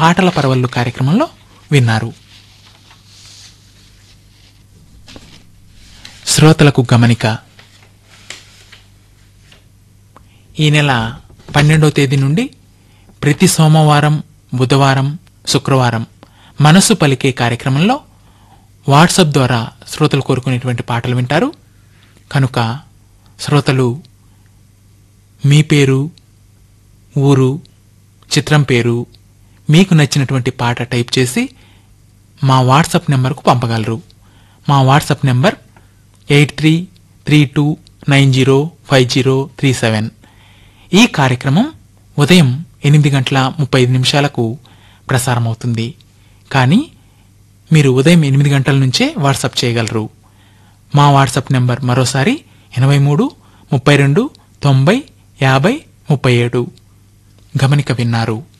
పాటల పరవళ్ళు కార్యక్రమంలో విన్నారు శ్రోతలకు గమనిక ఈ నెల పన్నెండవ తేదీ నుండి ప్రతి సోమవారం బుధవారం శుక్రవారం మనసు పలికే కార్యక్రమంలో వాట్సాప్ ద్వారా శ్రోతలు కోరుకునేటువంటి పాటలు వింటారు కనుక శ్రోతలు మీ పేరు ఊరు చిత్రం పేరు మీకు నచ్చినటువంటి పాట టైప్ చేసి మా వాట్సాప్ నెంబర్కు పంపగలరు మా WhatsApp number eight three three two nine zero five zero three seven ఈ కార్యక్రమం ఉదయం ఎనిమిది గంటల ముప్పై ఐదు నిమిషాలకు ప్రసారమవుతుంది కానీ మీరు ఉదయం ఎనిమిది గంటల నుంచే వాట్సాప్ చేయగలరు మా వాట్సాప్ నెంబర్ మరోసారి ఎనభై మూడు ముప్పై రెండు తొంభై యాభై ముప్పై ఏడు గమనిక విన్నారు